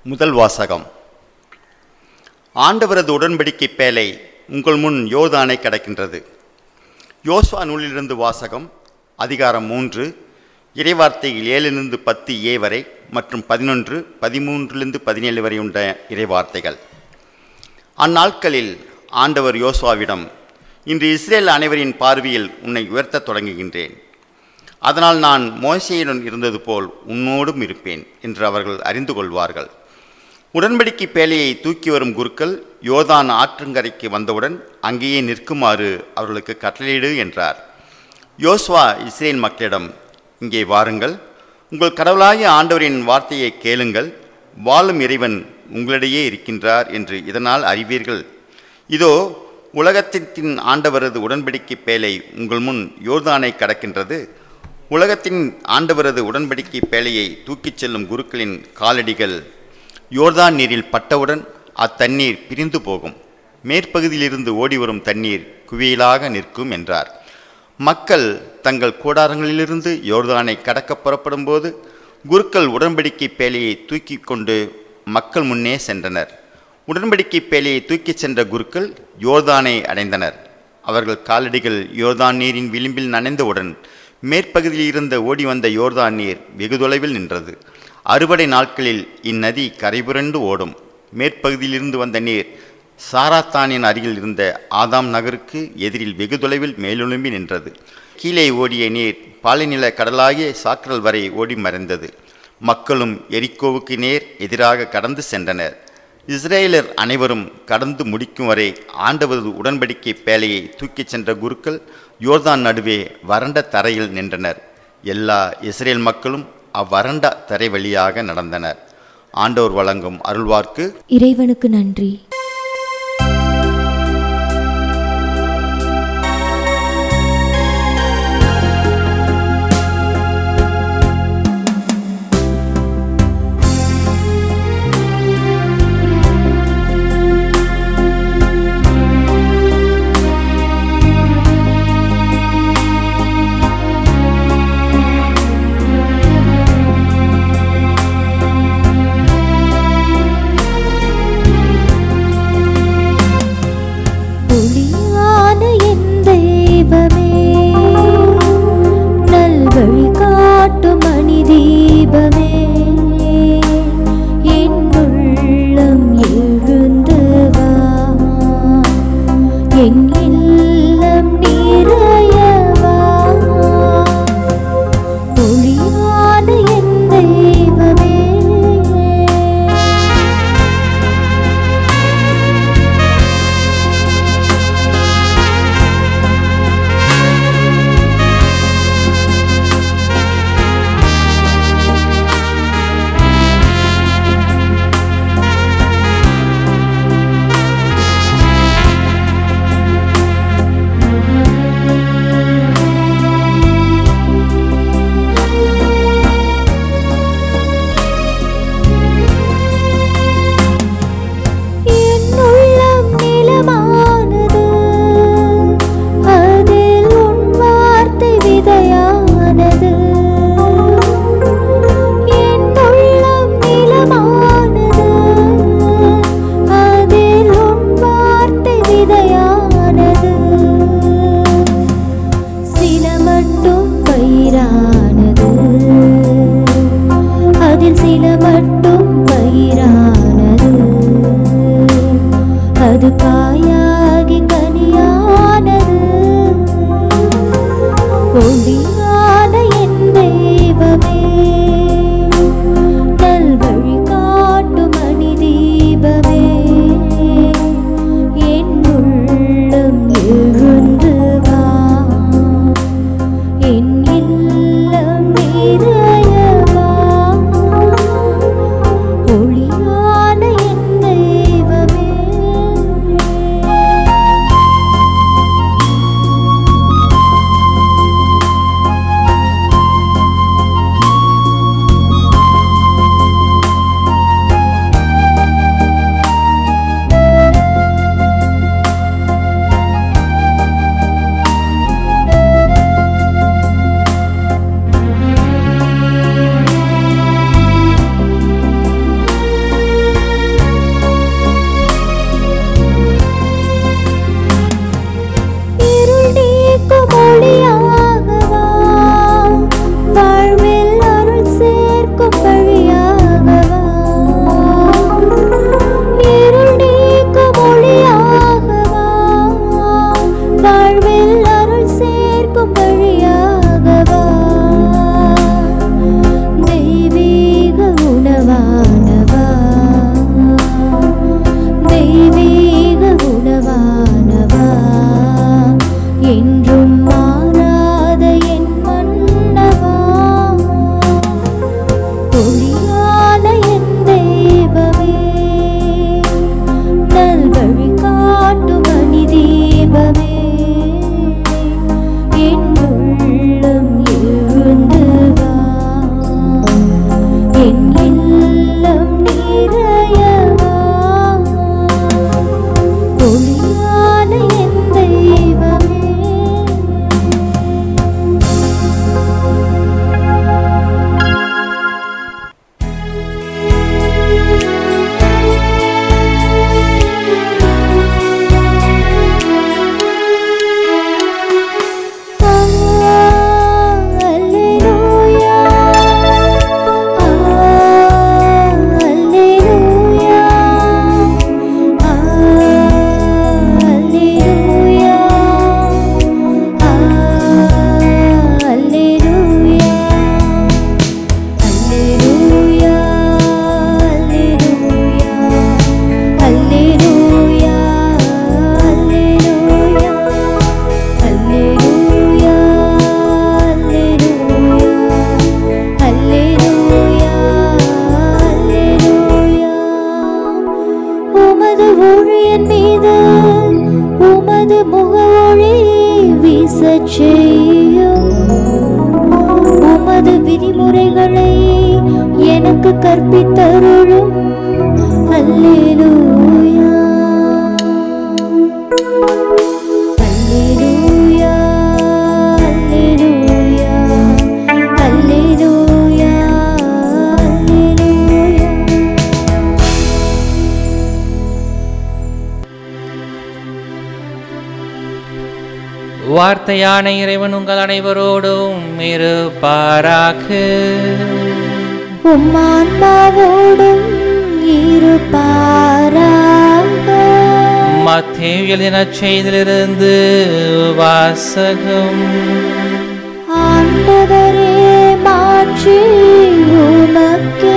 முதல் வாசகம் ஆண்டவரது உடன்படிக்கை பேலை உங்கள் முன் யோர்தானை கடக்கின்றது யோசுவா நூலிலிருந்து வாசகம் அதிகாரம் மூன்று இறைவார்த்தைகள் ஏழிலிருந்து பத்து ஏ வரை மற்றும் பதினொன்று பதிமூன்றிலிருந்து பதினேழு வரை உள்ள இறைவார்த்தைகள் அந்நாட்களில் ஆண்டவர் யோசுவாவிடம் இன்று இஸ்ரேல் அனைவரின் பார்வையில் உன்னை உயர்த்தத் தொடங்குகின்றேன் அதனால் நான் மோசையுடன் இருந்தது போல் உன்னோடும் இருப்பேன் என்று அவர்கள் அறிந்து கொள்வார்கள் உடன்படிக்கை பேழையை தூக்கி வரும் குருக்கள் யோதான் ஆற்றங்கரைக்கு வந்தவுடன் அங்கேயே நிற்குமாறு அவர்களுக்கு கட்டளையிடு என்றார் யோசுவா இஸ்ரேல் மக்களிடம் இங்கே வாருங்கள் உங்கள் கடவுளாகிய ஆண்டவரின் வார்த்தையை கேளுங்கள் வாழும் இறைவன் உங்களிடையே இருக்கின்றார் என்று இதனால் அறிவீர்கள் இதோ உலகத்தின் ஆண்டவரது உடன்படிக்கை பேழை உங்கள் முன் யோர்தானை கடக்கின்றது உலகத்தின் ஆண்டவரது உடன்படிக்கை பேழையை தூக்கிச் செல்லும் குருக்களின் காலடிகள் யோர்தான் நீரில் பட்டவுடன் அத்தண்ணீர் பிரிந்து போகும் மேற்பகுதியிலிருந்து ஓடி வரும் தண்ணீர் குவியலாக நிற்கும் என்றார் மக்கள் தங்கள் கூடாரங்களிலிருந்து யோர்தானை கடக்க புறப்படும் போது குருக்கள் உடன்படிக்கை பேழையை தூக்கி கொண்டு மக்கள் முன்னே சென்றனர் உடன்படிக்கை பேழையை தூக்கிச் சென்ற குருக்கள் யோர்தானை அடைந்தனர் அவர்கள் காலடிகள் யோர்தான் நீரின் விளிம்பில் நனைந்தவுடன் மேற்பகுதியில் இருந்த ஓடி வந்த யோர்தான் நீர் வெகு தொலைவில் நின்றது அறுவடை நாட்களில் இந்நதி கரைபுரண்டு ஓடும் மேற்பகுதியிலிருந்து வந்த நீர் சாராத்தானின் அருகில் இருந்த ஆதாம் நகருக்கு எதிரில் வெகு தொலைவில் மேலெழும்பி நின்றது கீழே ஓடிய நீர் பாலைநில கடலாகிய சாக்கரல் வரை ஓடி மறைந்தது மக்களும் எரிக்கோவுக்கு நேர் எதிராக கடந்து சென்றனர் இஸ்ரேலர் அனைவரும் கடந்து முடிக்கும் வரை ஆண்டவரது உடன்படிக்கை பேழையை தூக்கிச் சென்ற குருக்கள் யோர்தான் நடுவே வறண்ட தரையில் நின்றனர் எல்லா இஸ்ரேல் மக்களும் அவ்வறண்ட தரை வழியாக நடந்தனர் ஆண்டோர் வழங்கும் அருள்வார்க்கு இறைவனுக்கு நன்றி உமது முகவொளி வீசச் செய்யும் உமது விதிமுறைகளை எனக்கு கற்பித்தருளும் அல்லேலூயா அல்லேலூயா அல்லேலூயா அல்லேலூயா அல்லேலூயா வார்த்தையான இறைவன் உங்கள் அனைவரோடும் இருப்பாராக உம்மான்மாவோடும் இருப்பாராக மத்தேயு எழுதின செய்திலிருந்து வாசகம் ஆண்டவரே மாற்றி உமக்கே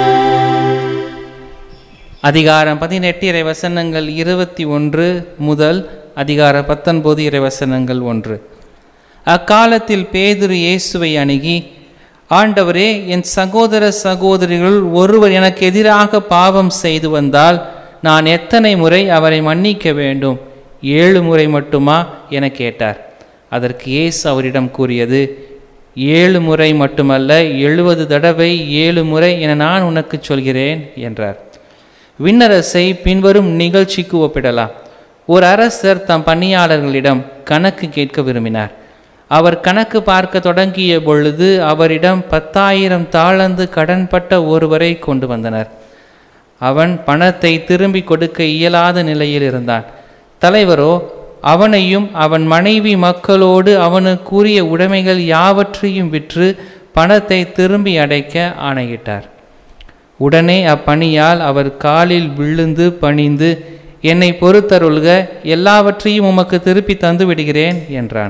அதிகாரம் பதினெட்டு இறைவசனங்கள் இருபத்தி ஒன்று முதல் அதிகாரம் பத்தொன்பது இறைவசனங்கள் ஒன்று அக்காலத்தில் பேதுரு இயேசுவை அணுகி ஆண்டவரே என் சகோதர சகோதரிகள் ஒருவர் எனக்கு எதிராக பாவம் செய்து வந்தால் நான் எத்தனை முறை அவரை மன்னிக்க வேண்டும் ஏழு முறை மட்டுமா என கேட்டார் அதற்கு இயேசு அவரிடம் கூறியது ஏழு முறை மட்டுமல்ல எழுபது தடவை ஏழு முறை என நான் உனக்கு சொல்கிறேன் என்றார் விண்ணரசை பின்வரும் நிகழ்ச்சிக்கு ஒப்பிடலாம் ஒரு அரசர் தம் பணியாளர்களிடம் கணக்கு கேட்க விரும்பினார் அவர் கணக்கு பார்க்க தொடங்கிய பொழுது அவரிடம் பத்தாயிரம் தாளந்து கடன்பட்ட ஒருவரை கொண்டு வந்தனர் அவன் பணத்தை திரும்பி கொடுக்க இயலாத நிலையில் இருந்தான் தலைவரோ அவனையும் அவன் மனைவி மக்களோடு அவனுக்குரிய உடைமைகள் யாவற்றையும் விற்று பணத்தை திரும்பி அடைக்க ஆணையிட்டார் உடனே அப்பணியால் அவர் காலில் விழுந்து பணிந்து என்னை பொறுத்தருள்க எல்லாவற்றையும் உமக்கு திருப்பி தந்து விடுகிறேன் என்றான்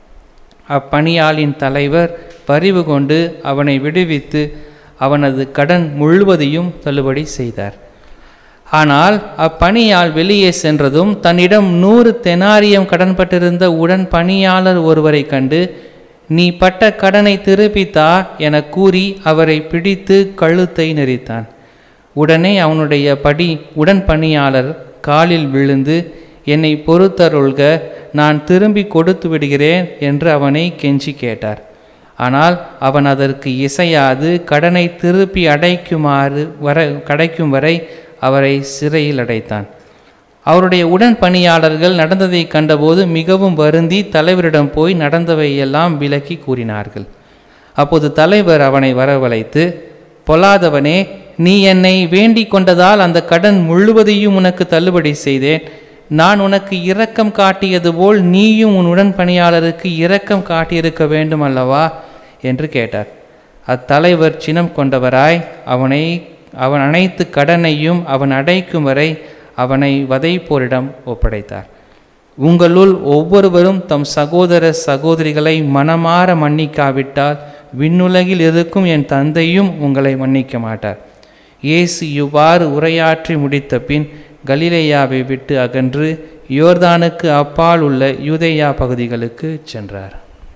அப்பணியாளின் தலைவர் பரிவு கொண்டு அவனை விடுவித்து அவனது கடன் முழுவதையும் தள்ளுபடி செய்தார் ஆனால் அப்பணியாள் வெளியே சென்றதும் தன்னிடம் நூறு தெனாரியம் கடன்பட்டிருந்த உடன் பணியாளர் ஒருவரை கண்டு நீ பட்ட கடனை திருப்பித்தா என கூறி அவரை பிடித்து கழுத்தை நெரித்தான் உடனே அவனுடைய படி உடன் பணியாளர் காலில் விழுந்து என்னை பொறுத்தருள்க நான் திரும்பி கொடுத்து விடுகிறேன் என்று அவனை கெஞ்சி கேட்டார் ஆனால் அவன் அதற்கு இசையாது கடனை திருப்பி அடைக்குமாறு வர கிடைக்கும் வரை அவரை சிறையில் அடைத்தான் அவருடைய உடன் பணியாளர்கள் நடந்ததை கண்டபோது மிகவும் வருந்தி தலைவரிடம் போய் நடந்தவையெல்லாம் விளக்கி கூறினார்கள் அப்போது தலைவர் அவனை வரவழைத்து பொல்லாதவனே நீ என்னை வேண்டிக் கொண்டதால் அந்த கடன் முழுவதையும் உனக்கு தள்ளுபடி செய்தேன் நான் உனக்கு இரக்கம் காட்டியது போல் நீயும் உன் உடன் பணியாளருக்கு இரக்கம் காட்டியிருக்க வேண்டும் அல்லவா என்று கேட்டார் அத்தலைவர் சினம் கொண்டவராய் அவனை அவன் அனைத்து கடனையும் அவன் அடைக்கும் வரை அவனை வதைப்போரிடம் ஒப்படைத்தார் உங்களுள் ஒவ்வொருவரும் தம் சகோதர சகோதரிகளை மனமாற மன்னிக்காவிட்டால் விண்ணுலகில் இருக்கும் என் தந்தையும் உங்களை மன்னிக்க மாட்டார் இயேசு இவ்வாறு உரையாற்றி முடித்த பின் கலிலேயாவை விட்டு அகன்று யோர்தானுக்கு அப்பால் உள்ள யூதேயா பகுதிகளுக்கு சென்றார்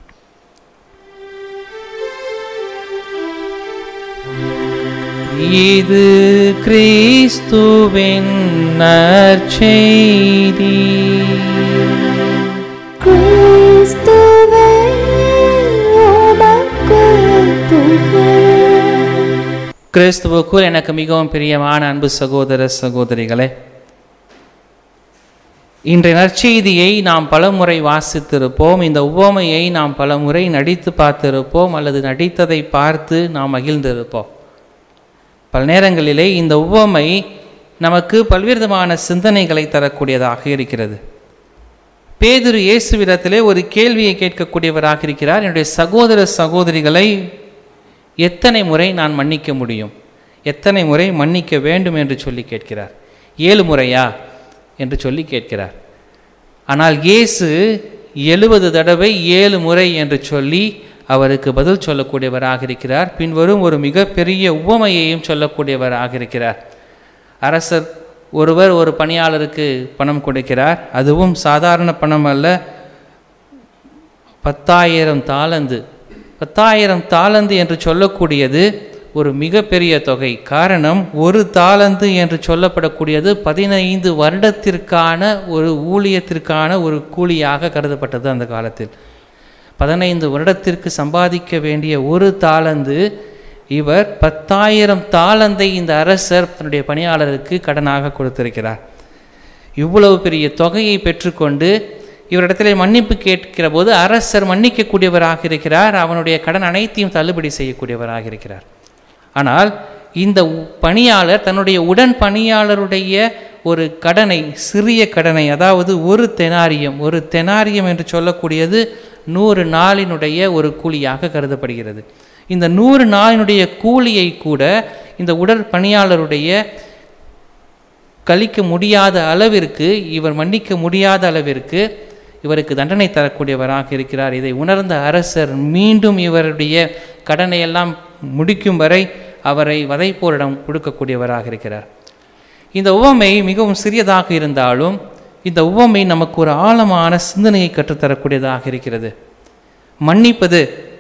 இது கிறிஸ்துவின் நற்செய்தி கிறிஸ்துவே உமக்கு புகழ் கிறிஸ்துவுக்குள் எனக்கு மிகவும் பிரியமான அன்பு சகோதர சகோதரிகளே இன்றைய நற்செய்தியை நாம் பலமுறை வாசித்திருப்போம் இந்த உவமையை நாம் பலமுறை நடித்து பார்த்திருப்போம் அல்லது நடித்ததை பார்த்து நாம் மகிழ்ந்திருப்போம் பல நேரங்களிலே இந்த உவமை நமக்கு பல்வேறு விதமான சிந்தனைகளை தரக்கூடியதாக இருக்கிறது பேதுரு இயேசுவிடத்திலே ஒரு கேள்வியை கேட்கக்கூடியவராக இருக்கிறார் என்னுடைய சகோதர சகோதரிகளை எத்தனை முறை நான் மன்னிக்க முடியும் எத்தனை முறை மன்னிக்க வேண்டும் என்று சொல்லி கேட்கிறார் ஏழு முறையா என்று சொல்லி கேட்கிறார் ஆனால் இயேசு எழுபது தடவை ஏழு முறை என்று சொல்லி அவருக்கு பதில் சொல்லக்கூடியவராக இருக்கிறார் பின்வரும் ஒரு மிகப்பெரிய உவமையையும் சொல்லக்கூடியவராக இருக்கிறார் அரசர் ஒருவர் ஒரு பணியாளருக்கு பணம் கொடுக்கிறார் அதுவும் சாதாரண பணம் அல்ல பத்தாயிரம் தாளந்து பத்தாயிரம் தாளந்து என்று சொல்லக்கூடியது ஒரு மிகப்பெரிய தொகை காரணம் ஒரு தாளந்து என்று சொல்லப்படக்கூடியது பதினைந்து வருடத்திற்கான ஒரு ஊழியத்திற்கான ஒரு கூலியாக கருதப்பட்டது அந்த காலத்தில் பதினைந்து வருடத்திற்கு சம்பாதிக்க வேண்டிய ஒரு தாளந்து இவர் பத்தாயிரம் தாளந்தை இந்த அரசர் தன்னுடைய பணியாளருக்கு கடனாக கொடுத்திருக்கிறார் இவ்வளவு பெரிய தொகையை பெற்றுக்கொண்டு இவரிடத்திலே மன்னிப்பு கேட்கிற போது அரசர் மன்னிக்கக்கூடியவராக இருக்கிறார் அவனுடைய கடன் அனைத்தையும் தள்ளுபடி செய்யக்கூடியவராக இருக்கிறார் ஆனால் இந்த உ- பணியாளர் தன்னுடைய உடன் பணியாளருடைய ஒரு கடனை சிறிய கடனை அதாவது ஒரு தெனாரியம் ஒரு தெனாரியம் என்று சொல்லக்கூடியது நூறு நாளினுடைய ஒரு கூலியாக கருதப்படுகிறது இந்த நூறு நாளினுடைய கூலியை கூட இந்த உடற் பணியாளருடைய கழிக்க முடியாத அளவிற்கு இவர் மன்னிக்க முடியாத அளவிற்கு இவருக்கு தண்டனை தரக்கூடியவராக இருக்கிறார் இதை உணர்ந்த அரசர் மீண்டும் இவருடைய கடனை எல்லாம் முடிக்கும் வரை அவரை வதைப்போரிடம் கொடுக்கக்கூடியவராக இருக்கிறார் இந்த உவமை மிகவும் சிறியதாக இருந்தாலும் இந்த உவமை நமக்கு ஒரு ஆழமான சிந்தனையை கற்றுத்தரக்கூடியதாக இருக்கிறது மன்னிப்பது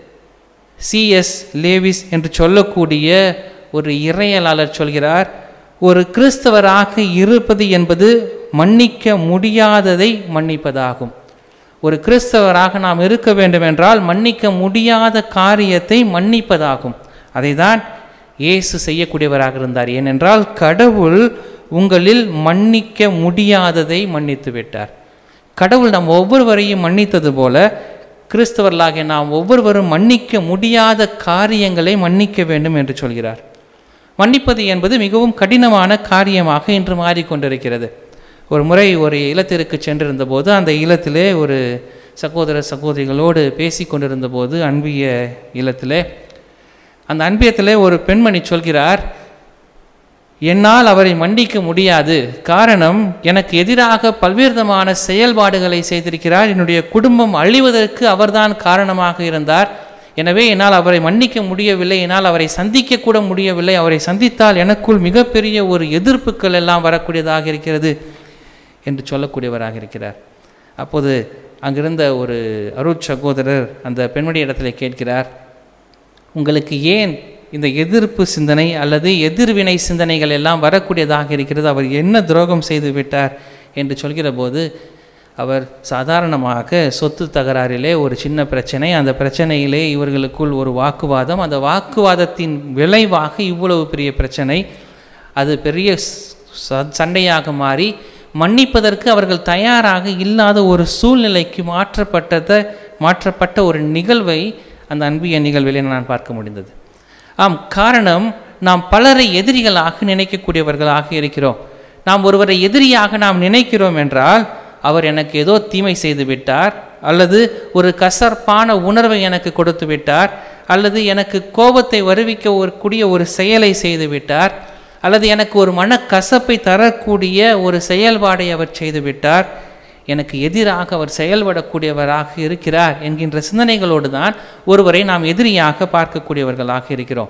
சிஎஸ் லேவிஸ் என்று சொல்லக்கூடிய ஒரு இறையலாளர் சொல்கிறார் ஒரு கிறிஸ்தவராக இருப்பது என்பது மன்னிக்க முடியாததை மன்னிப்பதாகும் ஒரு கிறிஸ்தவராக நாம் இருக்க வேண்டுமென்றால் மன்னிக்க முடியாத காரியத்தை மன்னிப்பதாகும் அதைதான் இயேசு செய்யக்கூடியவராக இருந்தார் ஏனென்றால் கடவுள் உங்களில் மன்னிக்க முடியாததை மன்னித்து விட்டார் கடவுள் நம் ஒவ்வொருவரையும் மன்னித்தது போல கிறிஸ்தவர்களாகிய நாம் ஒவ்வொருவரும் மன்னிக்க முடியாத காரியங்களை மன்னிக்க வேண்டும் என்று சொல்கிறார் மன்னிப்பது என்பது மிகவும் கடினமான காரியமாக இன்று மாறிக்கொண்டிருக்கிறது ஒரு முறை ஒரு இல்லத்திற்கு சென்றிருந்த போது அந்த இல்லத்திலே ஒரு சகோதர சகோதரிகளோடு பேசி கொண்டிருந்த போது அன்பிய இல்லத்திலே அந்த அன்பியத்திலே ஒரு பெண்மணி சொல்கிறார் என்னால் அவரை மன்னிக்க முடியாது காரணம் எனக்கு எதிராக பல்வேறு விதமான செயல்பாடுகளை செய்திருக்கிறார் என்னுடைய குடும்பம் அழிவதற்கு அவர்தான் காரணமாக இருந்தார் எனவே என்னால் அவரை மன்னிக்க முடியவில்லை என்னால் அவரை சந்திக்க கூட முடியவில்லை அவரை சந்தித்தால் எனக்குள் மிகப்பெரிய ஒரு எதிர்ப்புகள் எல்லாம் வரக்கூடியதாக இருக்கிறது என்று சொல்லக்கூடியவராக இருக்கிறார் அப்போது அங்கிருந்த ஒரு அருட் சகோதரர் அந்த பெண்மணி இடத்துல கேட்கிறார் உங்களுக்கு ஏன் இந்த எதிர்ப்பு சிந்தனை அல்லது எதிர்வினை சிந்தனைகள் எல்லாம் வரக்கூடியதாக இருக்கிறது அவர் என்ன துரோகம் செய்து விட்டார் என்று சொல்கிற போது அவர் சாதாரணமாக சொத்து தகராறிலே ஒரு சின்ன பிரச்சனை அந்த பிரச்சனையிலே இவர்களுக்குள் ஒரு வாக்குவாதம் அந்த வாக்குவாதத்தின் விளைவாக இவ்வளவு பெரிய பிரச்சனை அது பெரிய ச- சண்டையாக மாறி மன்னிப்பதற்கு அவர்கள் தயாராக இல்லாத ஒரு சூழ்நிலைக்கு மாற்றப்பட்டதை மாற்றப்பட்ட ஒரு நிகழ்வை அந்த அன்பிய நிகழ்விலே நான் பார்க்க முடிந்தது ஆம் காரணம் நாம் பலரை எதிரிகளாக நினைக்கக்கூடியவர்களாக இருக்கிறோம் நாம் ஒருவரை எதிரியாக நாம் நினைக்கிறோம் என்றால் அவர் எனக்கு ஏதோ தீமை செய்து விட்டார் அல்லது ஒரு கசர்ப்பான உணர்வை எனக்கு கொடுத்து விட்டார் அல்லது எனக்கு கோபத்தை வருவிக்க ஒரு கூடிய ஒரு செயலை செய்து விட்டார் அல்லது எனக்கு ஒரு மனக்கசப்பை தரக்கூடிய ஒரு செயல்பாடை அவர் செய்துவிட்டார் எனக்கு எதிராக அவர் செயல்படக்கூடியவராக இருக்கிறார் என்கின்ற சிந்தனைகளோடு தான் ஒருவரை நாம் எதிரியாக பார்க்கக்கூடியவர்களாக இருக்கிறோம்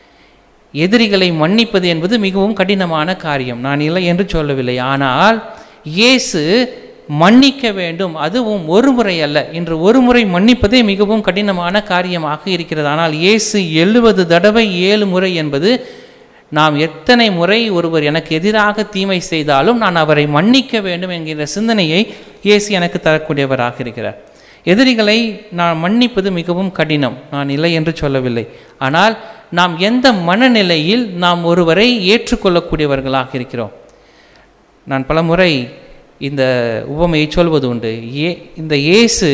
எதிரிகளை மன்னிப்பது என்பது மிகவும் கடினமான காரியம் நான் இல்லை என்று சொல்லவில்லை ஆனால் இயேசு மன்னிக்க வேண்டும் அதுவும் ஒரு முறை அல்ல இன்று ஒரு முறை மன்னிப்பதே மிகவும் கடினமான காரியமாக இருக்கிறது ஆனால் இயேசு எழுபது தடவை ஏழு முறை என்பது நாம் எத்தனை முறை ஒருவர் எனக்கு எதிராக தீமை செய்தாலும் நான் அவரை மன்னிக்க வேண்டும் என்கிற சிந்தனையை இயேசு எனக்கு தரக்கூடியவராக இருக்கிறார் எதிரிகளை நான் மன்னிப்பது மிகவும் கடினம் நான் இல்லை என்று சொல்லவில்லை ஆனால் நாம் எந்த மனநிலையில் நாம் ஒருவரை ஏற்றுக்கொள்ளக்கூடியவர்களாக இருக்கிறோம் நான் பலமுறை இந்த உவமையை சொல்வது உண்டு ஏ இந்த இயேசு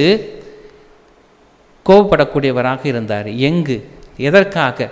கோபப்படக்கூடியவராக இருந்தார் எங்கு எதற்காக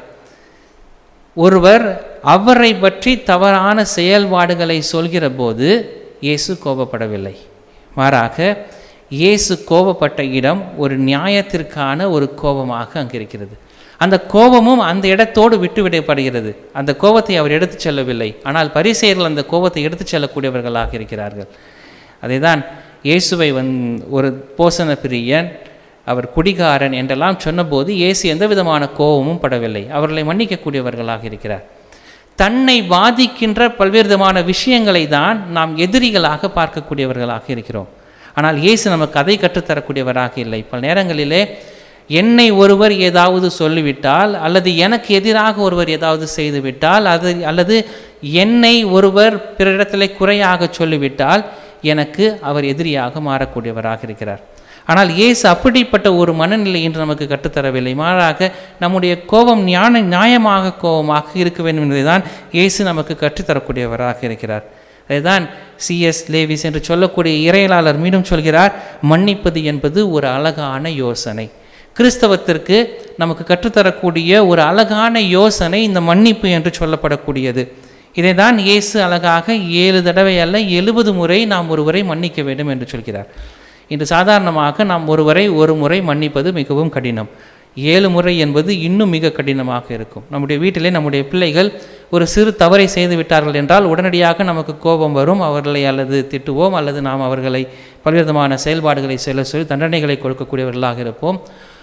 ஒருவர் அவரை பற்றி தவறான செயல்பாடுகளை சொல்கிற போது இயேசு கோபப்படவில்லை மாறாக இயேசு கோபப்பட்ட இடம் ஒரு நியாயத்திற்கான ஒரு கோபமாக அங்கு இருக்கிறது அந்த கோபமும் அந்த இடத்தோடு விட்டுவிடப்படுகிறது அந்த கோபத்தை அவர் எடுத்துச் செல்லவில்லை ஆனால் பரிசெயர்கள் அந்த கோபத்தை எடுத்துச் செல்லக்கூடியவர்களாக இருக்கிறார்கள் அதைதான் இயேசுவை வந் ஒரு போசன பிரியன் அவர் குடிகாரன் என்றெல்லாம் சொன்னபோது இயேசு எந்த விதமான கோபமும் படவில்லை அவர்களை மன்னிக்கக்கூடியவர்களாக இருக்கிறார் தன்னை பாதிக்கின்ற பல்வேறு விதமான விஷயங்களை தான் நாம் எதிரிகளாக பார்க்கக்கூடியவர்களாக இருக்கிறோம் ஆனால் இயேசு நமக்கு அதை கற்றுத்தரக்கூடியவராக இல்லை பல நேரங்களிலே என்னை ஒருவர் ஏதாவது சொல்லிவிட்டால் அல்லது எனக்கு எதிராக ஒருவர் ஏதாவது செய்துவிட்டால் அது அல்லது என்னை ஒருவர் பிறரிடத்திலே குறையாக சொல்லிவிட்டால் எனக்கு அவர் எதிரியாக மாறக்கூடியவராக இருக்கிறார் ஆனால் இயேசு அப்படிப்பட்ட ஒரு மனநிலை இன்று நமக்கு கற்றுத்தரவில்லை மாறாக நம்முடைய கோபம் ஞான நியாயமாக கோபமாக இருக்க வேண்டும் என்பதைதான் இயேசு நமக்கு கற்றுத்தரக்கூடியவராக இருக்கிறார் அதுதான் சிஎஸ் லேவிஸ் என்று சொல்லக்கூடிய இறையலாளர் மீண்டும் சொல்கிறார் மன்னிப்பது என்பது ஒரு அழகான யோசனை கிறிஸ்தவத்திற்கு நமக்கு கற்றுத்தரக்கூடிய ஒரு அழகான யோசனை இந்த மன்னிப்பு என்று சொல்லப்படக்கூடியது இதை தான் இயேசு அழகாக ஏழு தடவை அல்ல எழுபது முறை நாம் ஒருவரை மன்னிக்க வேண்டும் என்று சொல்கிறார் இன்று சாதாரணமாக நாம் ஒருவரை ஒரு முறை மன்னிப்பது மிகவும் கடினம் ஏழு முறை என்பது இன்னும் மிக கடினமாக இருக்கும் நம்முடைய வீட்டிலே நம்முடைய பிள்ளைகள் ஒரு சிறு தவறை செய்து விட்டார்கள் என்றால் உடனடியாக நமக்கு கோபம் வரும் அவர்களை அல்லது திட்டுவோம் அல்லது நாம் அவர்களை பல்விதமான செயல்பாடுகளை செல்ல சொல்லி தண்டனைகளை கொடுக்கக்கூடியவர்களாக இருப்போம்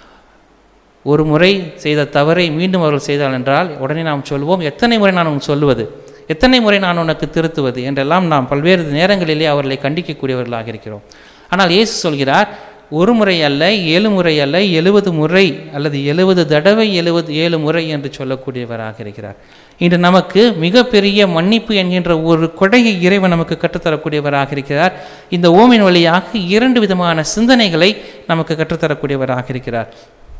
ஒரு முறை செய்த தவறை மீண்டும் அவர்கள் செய்தால் என்றால் உடனே நாம் சொல்வோம் எத்தனை முறை நான் உனக்கு சொல்லுவது எத்தனை முறை நான் உனக்கு திருத்துவது என்றெல்லாம் நாம் பல்வேறு நேரங்களிலே அவர்களை கண்டிக்கக்கூடியவர்களாக இருக்கிறோம் ஆனால் இயேசு சொல்கிறார் ஒரு முறை அல்ல ஏழு முறை அல்ல எழுபது முறை அல்லது எழுபது தடவை எழுபது ஏழு முறை என்று சொல்லக்கூடியவராக இருக்கிறார் இன்று நமக்கு மிகப்பெரிய மன்னிப்பு என்கின்ற ஒரு கொடையை இறைவன் நமக்கு கற்றுத்தரக்கூடியவராக இருக்கிறார் இந்த ஓமின் வழியாக இரண்டு விதமான சிந்தனைகளை நமக்கு கற்றுத்தரக்கூடியவராக இருக்கிறார்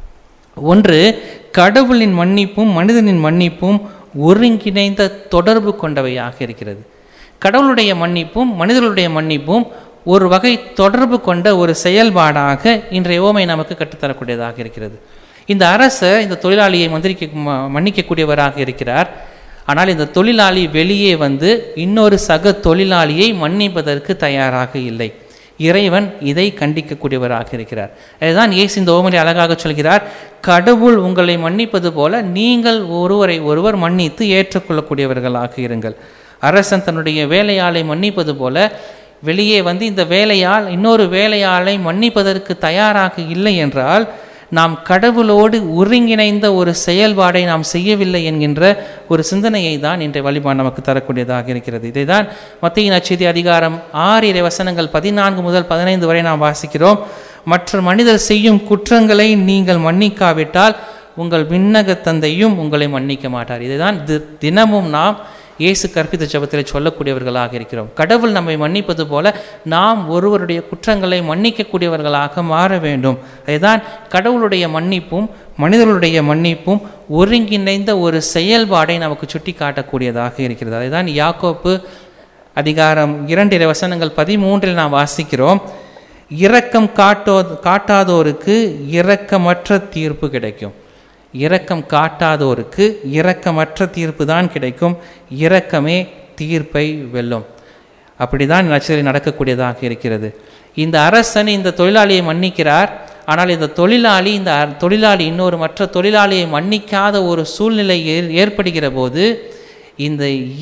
ஒன்று கடவுளின் மன்னிப்பும் மனிதனின் மன்னிப்பும் ஒருங்கிணைந்த தொடர்பு கொண்டவையாக இருக்கிறது கடவுளுடைய மன்னிப்பும் மனிதர்களுடைய மன்னிப்பும் ஒரு வகை தொடர்பு கொண்ட ஒரு செயல்பாடாக இன்றைய ஓமை நமக்கு கற்றுத்தரக்கூடியதாக இருக்கிறது இந்த அரசர் இந்த தொழிலாளியை மந்திரிக்க ம- மன்னிக்கக்கூடியவராக இருக்கிறார் ஆனால் இந்த தொழிலாளி வெளியே வந்து இன்னொரு சக தொழிலாளியை மன்னிப்பதற்கு தயாராக இல்லை இறைவன் இதை கண்டிக்கக்கூடியவராக இருக்கிறார் அதுதான் இயேசு இந்த ஓமனை அழகாக சொல்கிறார் கடவுள் உங்களை மன்னிப்பது போல நீங்கள் ஒருவரை ஒருவர் மன்னித்து ஏற்றுக்கொள்ளக்கூடியவர்களாக இருங்கள் அரசன் தன்னுடைய வேலையாளை மன்னிப்பது போல வெளியே வந்து இந்த வேலையால் இன்னொரு வேலையாளை மன்னிப்பதற்கு தயாராக இல்லை என்றால் நாம் கடவுளோடு ஒருங்கிணைந்த ஒரு செயல்பாடை நாம் செய்யவில்லை என்கின்ற ஒரு சிந்தனையை தான் இன்றைய வழிபாடு நமக்கு தரக்கூடியதாக இருக்கிறது இதை தான் மத்திய நச்செய்தி அதிகாரம் ஆறு இறை வசனங்கள் பதினான்கு முதல் பதினைந்து வரை நாம் வாசிக்கிறோம் மற்ற மனிதர் செய்யும் குற்றங்களை நீங்கள் மன்னிக்காவிட்டால் உங்கள் விண்ணக தந்தையும் உங்களை மன்னிக்க மாட்டார் இதுதான் தி- தினமும் நாம் இயேசு கற்பித்த ஜெபத்தில் சொல்லக்கூடியவர்களாக இருக்கிறோம் கடவுள் நம்மை மன்னிப்பது போல நாம் ஒருவருடைய குற்றங்களை மன்னிக்கக்கூடியவர்களாக மாற வேண்டும் அதுதான் கடவுளுடைய மன்னிப்பும் மனிதர்களுடைய மன்னிப்பும் ஒருங்கிணைந்த ஒரு செயல்பாடை நமக்கு சுட்டி காட்டக்கூடியதாக இருக்கிறது அதுதான் யாக்கோப்பு அதிகாரம் இரண்டு இறை வசனங்கள் பதிமூன்றில் நாம் வாசிக்கிறோம் இரக்கம் காட்டோ காட்டாதோருக்கு இரக்கமற்ற தீர்ப்பு கிடைக்கும் இரக்கம் காட்டாதோருக்கு இரக்கமற்ற தீர்ப்பு தான் கிடைக்கும் இரக்கமே தீர்ப்பை வெல்லும் அப்படிதான் நச்சரில் நடக்கக்கூடியதாக இருக்கிறது இந்த அரசன் இந்த தொழிலாளியை மன்னிக்கிறார் ஆனால் இந்த தொழிலாளி இந்த அ- தொழிலாளி இன்னொரு மற்ற தொழிலாளியை மன்னிக்காத ஒரு சூழ்நிலை ஏற்- ஏற்படுகிற போது இந்த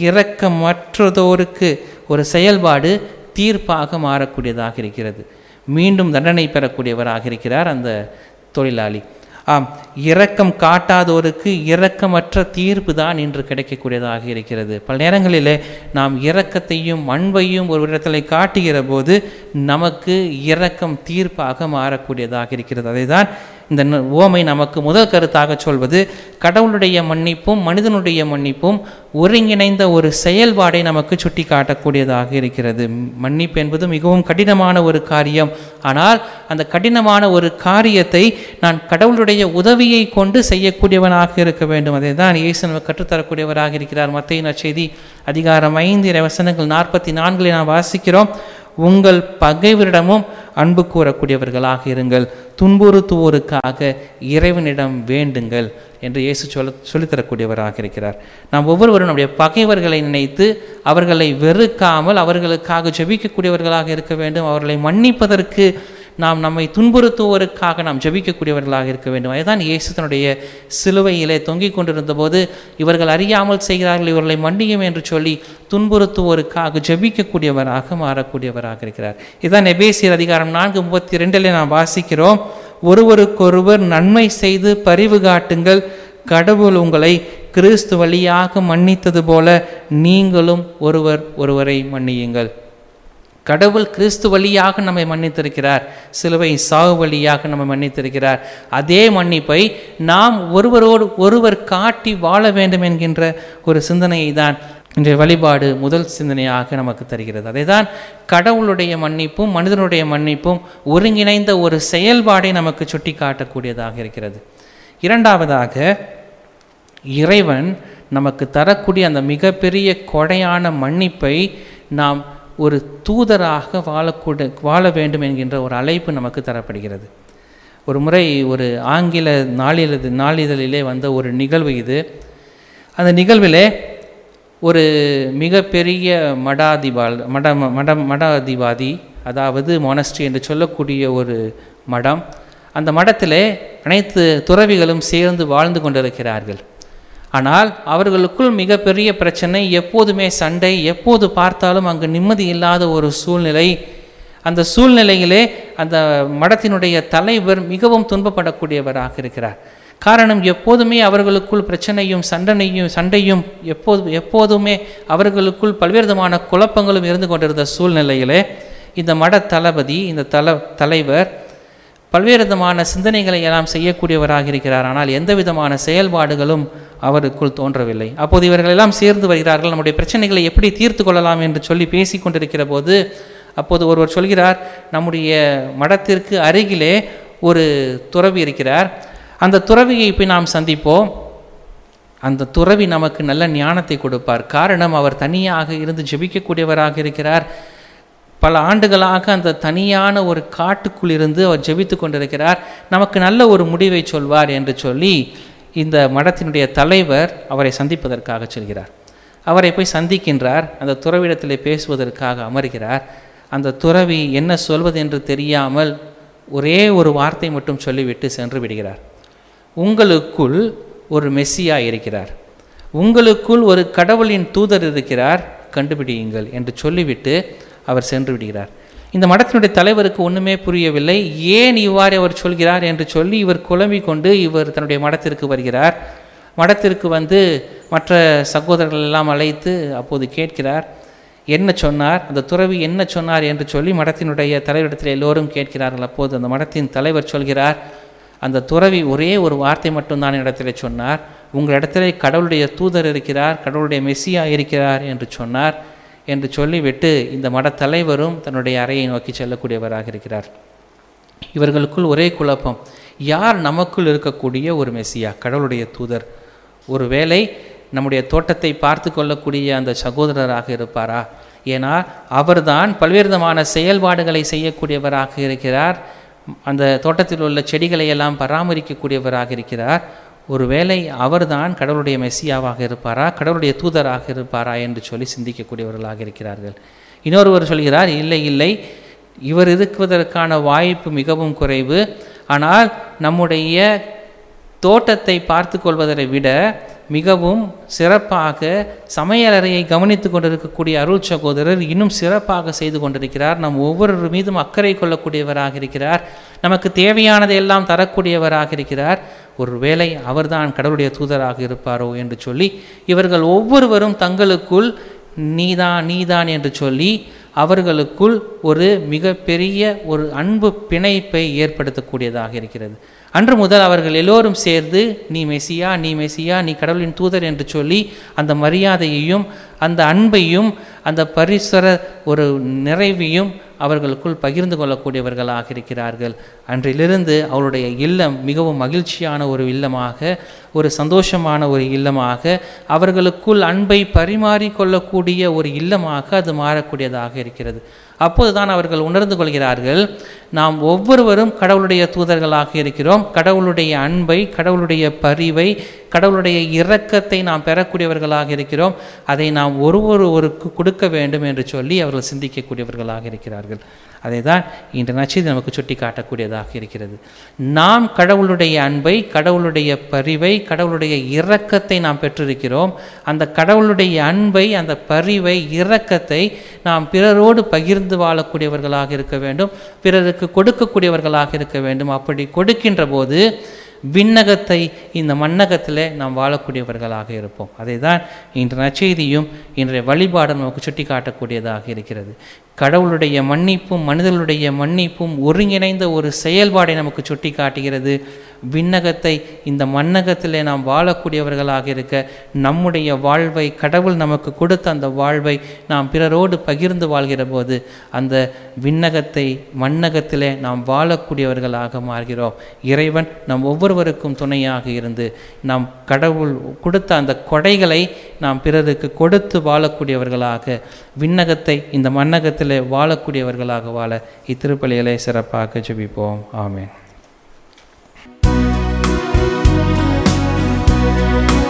இரக்கமற்றதோருக்கு ஒரு செயல்பாடு தீர்ப்பாக மாறக்கூடியதாக இருக்கிறது மீண்டும் தண்டனை பெறக்கூடியவராக இருக்கிறார் அந்த தொழிலாளி ஆம் இரக்கம் காட்டாதோருக்கு இரக்கமற்ற தீர்ப்பு தான் இன்று கிடைக்கக்கூடியதாக இருக்கிறது பல நேரங்களிலே நாம் இரக்கத்தையும் அன்பையும் ஒரு இடத்துல காட்டுகிற போது நமக்கு இரக்கம் தீர்ப்பாக மாறக்கூடியதாக இருக்கிறது அதை தான் இந்த ந- ஓமை நமக்கு முதல் கருத்தாக சொல்வது கடவுளுடைய மன்னிப்பும் மனிதனுடைய மன்னிப்பும் ஒருங்கிணைந்த ஒரு செயல்பாடை நமக்கு சுட்டி காட்டக்கூடியதாக இருக்கிறது மன்னிப்பு என்பது மிகவும் கடினமான ஒரு காரியம் ஆனால் அந்த கடினமான ஒரு காரியத்தை நான் கடவுளுடைய உதவியை கொண்டு செய்யக்கூடியவனாக இருக்க வேண்டும் அதை தான் இயேசு நமக்கு கற்றுத்தரக்கூடியவராக இருக்கிறார் மத்திய நற்செய்தி அதிகாரம் ஐந்து இறை வசனங்கள் நாற்பத்தி நான்கில் நாம் வாசிக்கிறோம் உங்கள் பகைவரிடமும் அன்பு கூறக்கூடியவர்களாக இருங்கள் துன்புறுத்துவோருக்காக இறைவனிடம் வேண்டுங்கள் என்று இயேசு சொல்ல சொல்லித்தரக்கூடியவராக இருக்கிறார் நாம் ஒவ்வொருவரும் நம்முடைய பகைவர்களை நினைத்து அவர்களை வெறுக்காமல் அவர்களுக்காக ஜெபிக்கக்கூடியவர்களாக இருக்க வேண்டும் அவர்களை மன்னிப்பதற்கு நாம் நம்மை துன்புறுத்துவோருக்காக நாம் ஜெபிக்கக்கூடியவர்களாக இருக்க வேண்டும் அதுதான் இயேசு தன்னுடைய சிலுவையிலே தொங்கிக் கொண்டிருந்த போது இவர்கள் அறியாமல் செய்கிறார்கள் இவர்களை மன்னியும் என்று சொல்லி துன்புறுத்துவோருக்காக ஜெபிக்கக்கூடியவராக மாறக்கூடியவராக இருக்கிறார் இதுதான் எபேசியர் அதிகாரம் நான்கு முப்பத்தி ரெண்டில் நாம் வாசிக்கிறோம் ஒருவருக்கொருவர் நன்மை செய்து பரிவு காட்டுங்கள் கடவுள் உங்களை கிறிஸ்து வழியாக மன்னித்தது போல நீங்களும் ஒருவர் ஒருவரை மன்னியுங்கள் கடவுள் கிறிஸ்து வழியாக நம்மை மன்னித்திருக்கிறார் சிலுவை சாவு வழியாக நம்மை மன்னித்திருக்கிறார் அதே மன்னிப்பை நாம் ஒருவரோடு ஒருவர் காட்டி வாழ வேண்டும் என்கின்ற ஒரு சிந்தனையை தான் இன்றைய வழிபாடு முதல் சிந்தனையாக நமக்கு தருகிறது அதை தான் கடவுளுடைய மன்னிப்பும் மனிதனுடைய மன்னிப்பும் ஒருங்கிணைந்த ஒரு செயல்பாடை நமக்கு சுட்டி காட்டக்கூடியதாக இருக்கிறது இரண்டாவதாக இறைவன் நமக்கு தரக்கூடிய அந்த மிகப்பெரிய கொடையான மன்னிப்பை நாம் ஒரு தூதராக வாழக்கூட வாழ வேண்டும் என்கின்ற ஒரு அழைப்பு நமக்கு தரப்படுகிறது ஒரு முறை ஒரு ஆங்கில நாளிதழ் நாளிதழிலே வந்த ஒரு நிகழ்வு இது அந்த நிகழ்விலே ஒரு மிகப்பெரிய மடாதிபால் மட மட மடாதிபாதி அதாவது மொனஸ்ட்ரி என்று சொல்லக்கூடிய ஒரு மடம் அந்த மடத்திலே அனைத்து துறவிகளும் சேர்ந்து வாழ்ந்து கொண்டிருக்கிறார்கள் ஆனால் அவர்களுக்குள் மிகப்பெரிய பிரச்சனை எப்போதுமே சண்டை எப்போது பார்த்தாலும் அங்கு நிம்மதி இல்லாத ஒரு சூழ்நிலை அந்த சூழ்நிலையிலே அந்த மடத்தினுடைய தலைவர் மிகவும் துன்பப்படக்கூடியவராக இருக்கிறார் காரணம் எப்போதுமே அவர்களுக்குள் பிரச்சனையும் சண்டனையும் சண்டையும் எப்போது எப்போதுமே அவர்களுக்குள் பல்வேறு விதமான குழப்பங்களும் இருந்து கொண்டிருந்த சூழ்நிலையிலே இந்த மட தளபதி இந்த தல தலைவர் பல்வேறு விதமான சிந்தனைகளை எல்லாம் செய்யக்கூடியவராக இருக்கிறார் ஆனால் எந்த விதமான செயல்பாடுகளும் அவருக்குள் தோன்றவில்லை அப்போது இவர்கள் எல்லாம் சேர்ந்து வருகிறார்கள் நம்முடைய பிரச்சனைகளை எப்படி தீர்த்து கொள்ளலாம் என்று சொல்லி பேசி கொண்டிருக்கிற போது அப்போது ஒருவர் சொல்கிறார் நம்முடைய மடத்திற்கு அருகிலே ஒரு துறவி இருக்கிறார் அந்த துறவியை போய் நாம் சந்திப்போம் அந்த துறவி நமக்கு நல்ல ஞானத்தை கொடுப்பார் காரணம் அவர் தனியாக இருந்து ஜெபிக்கக்கூடியவராக இருக்கிறார் பல ஆண்டுகளாக அந்த தனியான ஒரு காட்டுக்குள் இருந்து அவர் ஜெபித்து கொண்டிருக்கிறார் நமக்கு நல்ல ஒரு முடிவை சொல்வார் என்று சொல்லி இந்த மடத்தினுடைய தலைவர் அவரை சந்திப்பதற்காக செல்கிறார் அவரை போய் சந்திக்கின்றார் அந்த துறவிடத்தில் பேசுவதற்காக அமர்கிறார் அந்த துறவி என்ன சொல்வது என்று தெரியாமல் ஒரே ஒரு வார்த்தை மட்டும் சொல்லிவிட்டு சென்று விடுகிறார் உங்களுக்குள் ஒரு மெஸ்ஸியா இருக்கிறார் உங்களுக்குள் ஒரு கடவுளின் தூதர் இருக்கிறார் கண்டுபிடியுங்கள் என்று சொல்லிவிட்டு அவர் சென்று விடுகிறார் இந்த மடத்தினுடைய தலைவருக்கு ஒன்றுமே புரியவில்லை ஏன் இவ்வாறு அவர் சொல்கிறார் என்று சொல்லி இவர் குழம்பிக் கொண்டு இவர் தன்னுடைய மடத்திற்கு வருகிறார் மடத்திற்கு வந்து மற்ற சகோதரர்கள் எல்லாம் அழைத்து அப்போது கேட்கிறார் என்ன சொன்னார் அந்த துறவி என்ன சொன்னார் என்று சொல்லி மடத்தினுடைய தலைவரிடத்தில் எல்லோரும் கேட்கிறார்கள் அப்போது அந்த மடத்தின் தலைவர் சொல்கிறார் அந்த துறவி ஒரே ஒரு வார்த்தை மட்டும்தான் இடத்துல சொன்னார் உங்களிடத்திலே கடவுளுடைய தூதர் இருக்கிறார் கடவுளுடைய மெஸ்ஸியா இருக்கிறார் என்று சொன்னார் என்று சொல்லிவிட்டு இந்த மட தலைவரும் தன்னுடைய அறையை நோக்கி செல்லக்கூடியவராக இருக்கிறார் இவர்களுக்குள் ஒரே குழப்பம் யார் நமக்குள் இருக்கக்கூடிய ஒரு மெஸ்ஸியா கடவுளுடைய தூதர் ஒருவேளை நம்முடைய தோட்டத்தை பார்த்து கொள்ளக்கூடிய அந்த சகோதரராக இருப்பாரா ஏன்னா அவர்தான் பல்வேறு விதமான செயல்பாடுகளை செய்யக்கூடியவராக இருக்கிறார் அந்த தோட்டத்தில் உள்ள செடிகளை எல்லாம் பராமரிக்கக்கூடியவராக இருக்கிறார் ஒருவேளை அவர்தான் கடவுளுடைய மெஸ்ஸியாவாக இருப்பாரா கடவுளுடைய தூதராக இருப்பாரா என்று சொல்லி சிந்திக்கக்கூடியவர்களாக இருக்கிறார்கள் இன்னொருவர் சொல்கிறார் இல்லை இல்லை இவர் இருக்குவதற்கான வாய்ப்பு மிகவும் குறைவு ஆனால் நம்முடைய தோட்டத்தை பார்த்து கொள்வதை விட மிகவும் சிறப்பாக சமையலறையை கவனித்து கொண்டிருக்கக்கூடிய அருள் சகோதரர் இன்னும் சிறப்பாக செய்து கொண்டிருக்கிறார் நம் ஒவ்வொரு மீதும் அக்கறை கொள்ளக்கூடியவராக இருக்கிறார் நமக்கு தேவையானதை எல்லாம் தரக்கூடியவராக இருக்கிறார் ஒருவேளை அவர்தான் கடவுளுடைய தூதராக இருப்பாரோ என்று சொல்லி இவர்கள் ஒவ்வொருவரும் தங்களுக்குள் நீதான் நீதான் என்று சொல்லி அவர்களுக்குள் ஒரு மிகப்பெரிய ஒரு அன்பு பிணைப்பை ஏற்படுத்தக்கூடியதாக இருக்கிறது அன்று முதல் அவர்கள் எல்லோரும் சேர்ந்து நீ மெசியா நீ மெசியா நீ கடவுளின் தூதர் என்று சொல்லி அந்த மரியாதையையும் அந்த அன்பையும் அந்த பரிசர ஒரு நிறைவையும் அவர்களுக்குள் பகிர்ந்து கொள்ளக்கூடியவர்களாக இருக்கிறார்கள் அன்றிலிருந்து அவருடைய இல்லம் மிகவும் மகிழ்ச்சியான ஒரு இல்லமாக ஒரு சந்தோஷமான ஒரு இல்லமாக அவர்களுக்குள் அன்பை பரிமாறிக்கொள்ளக்கூடிய ஒரு இல்லமாக அது மாறக்கூடியதாக இருக்கிறது அப்போதுதான் அவர்கள் உணர்ந்து கொள்கிறார்கள் நாம் ஒவ்வொருவரும் கடவுளுடைய தூதர்களாக இருக்கிறோம் கடவுளுடைய அன்பை கடவுளுடைய பரிவை கடவுளுடைய இரக்கத்தை நாம் பெறக்கூடியவர்களாக இருக்கிறோம் அதை நாம் ஒருவர் ஒருக்கு கொடுக்க வேண்டும் என்று சொல்லி அவர்கள் சிந்திக்கக்கூடியவர்களாக இருக்கிறார்கள் அதை தான் இன்று நச்சது நமக்கு சுட்டி காட்டக்கூடியதாக இருக்கிறது நாம் கடவுளுடைய அன்பை கடவுளுடைய பரிவை கடவுளுடைய இரக்கத்தை நாம் பெற்றிருக்கிறோம் அந்த கடவுளுடைய அன்பை அந்த பரிவை இரக்கத்தை நாம் பிறரோடு பகிர்ந்து வாழக்கூடியவர்களாக இருக்க வேண்டும் பிறருக்கு கொடுக்கக்கூடியவர்களாக இருக்க வேண்டும் அப்படி கொடுக்கின்ற போது விண்ணகத்தை இந்த மண்ணகத்தில் நாம் வாழக்கூடியவர்களாக இருப்போம் அதை தான் இன்று நற்செய்தியும் இன்றைய வழிபாடும் நமக்கு சுட்டி காட்டக்கூடியதாக இருக்கிறது கடவுளுடைய மன்னிப்பும் மனிதர்களுடைய மன்னிப்பும் ஒருங்கிணைந்த ஒரு செயல்பாடை நமக்கு சுட்டி காட்டுகிறது விண்ணகத்தை இந்த மண்ணகத்திலே நாம் வாழக்கூடியவர்களாக இருக்க நம்முடைய வாழ்வை கடவுள் நமக்கு கொடுத்த அந்த வாழ்வை நாம் பிறரோடு பகிர்ந்து வாழ்கிற போது அந்த விண்ணகத்தை மண்ணகத்திலே நாம் வாழக்கூடியவர்களாக மாறுகிறோம் இறைவன் நம் ஒவ்வொருவருக்கும் துணையாக இருந்து நாம் கடவுள் கொடுத்த அந்த கொடைகளை நாம் பிறருக்கு கொடுத்து வாழக்கூடியவர்களாக விண்ணகத்தை இந்த மண்ணகத்திலே வாழக்கூடியவர்களாக வாழ இத்திருப்பலிகளை சிறப்பாக ஜெபிப்போம் ஆமென்